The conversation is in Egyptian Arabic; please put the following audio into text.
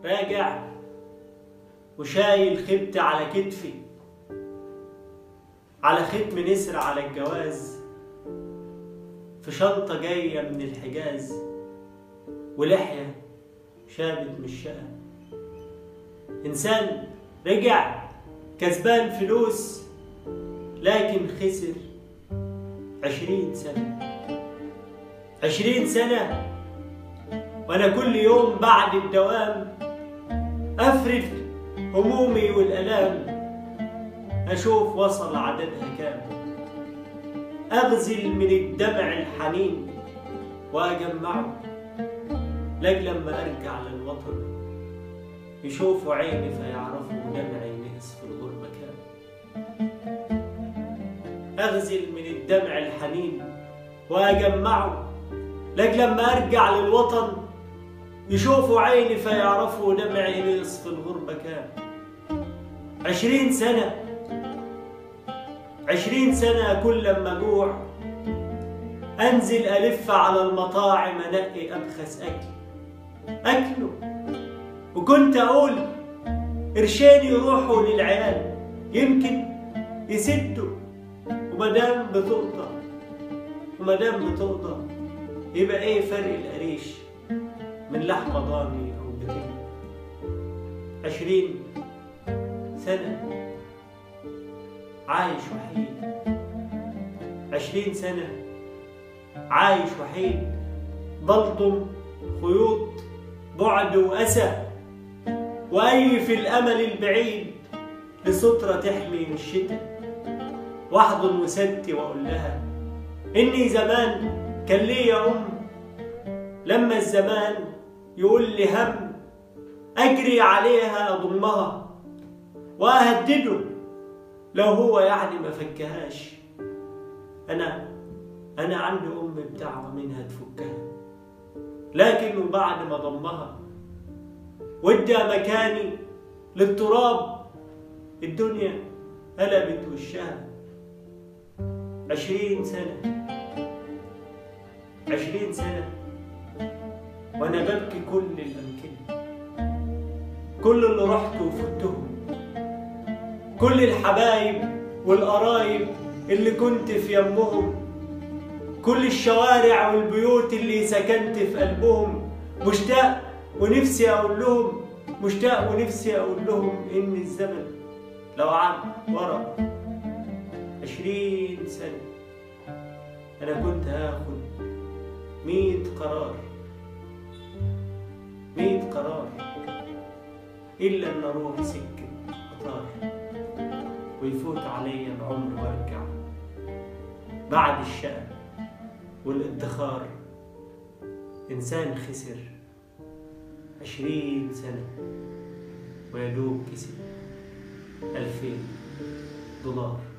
راجع وشايل خيبتي على كتفي على ختم نسر على الجواز في شنطة جاية من الحجاز ولحية شابت من الشقة إنسان رجع كسبان فلوس لكن خسر عشرين سنة عشرين سنة وأنا كل يوم بعد الدوام أفرد همومي والألام أشوف وصل عددها كام أغزل من الدمع الحنين وأجمعه لأجل لما أرجع للوطن يشوفوا عيني فيعرفوا دمعي نقص في الغربة كام أغزل من الدمع الحنين وأجمعه لأجل لما أرجع للوطن يشوفوا عيني فيعرفوا دمعي نقص في الغربة كام عشرين سنة عشرين سنة كل لما أجوع أنزل ألف على المطاعم أنقي أبخس أكل أكله وكنت أقول قرشين يروحوا للعيال يمكن يسدوا ومدام بتقضى ومدام بتقضى يبقى ايه فرق القريش من لحمة ضاني أو بتين عشرين سنة عايش وحيد عشرين سنة عايش وحيد بلطم خيوط بعد وأسى وأي في الأمل البعيد لسترة تحمي من الشتاء واحضن وسدتي وأقول لها إني زمان كان ليا أم لما الزمان يقول لي هم أجري عليها أضمها وأهدده لو هو يعني ما فكهاش أنا أنا عندي أم بدعوة منها تفكها لكن وبعد ما ضمها وادى مكاني للتراب الدنيا قلبت وشها عشرين سنة عشرين سنة وأنا ببكي كل الأمكنة كل اللي رحت وفتهم كل الحبايب والقرايب اللي كنت في يمهم كل الشوارع والبيوت اللي سكنت في قلبهم مشتاق ونفسي أقول لهم مشتاق ونفسي أقول لهم إن الزمن لو عاد ورا عشرين سنة أنا كنت هاخد مية قرار مية قرار إلا إن أروح سكة قطار ويفوت عليا العمر وأرجع بعد الشقة والادخار إنسان خسر عشرين سنة ويدوب كسب ألفين دولار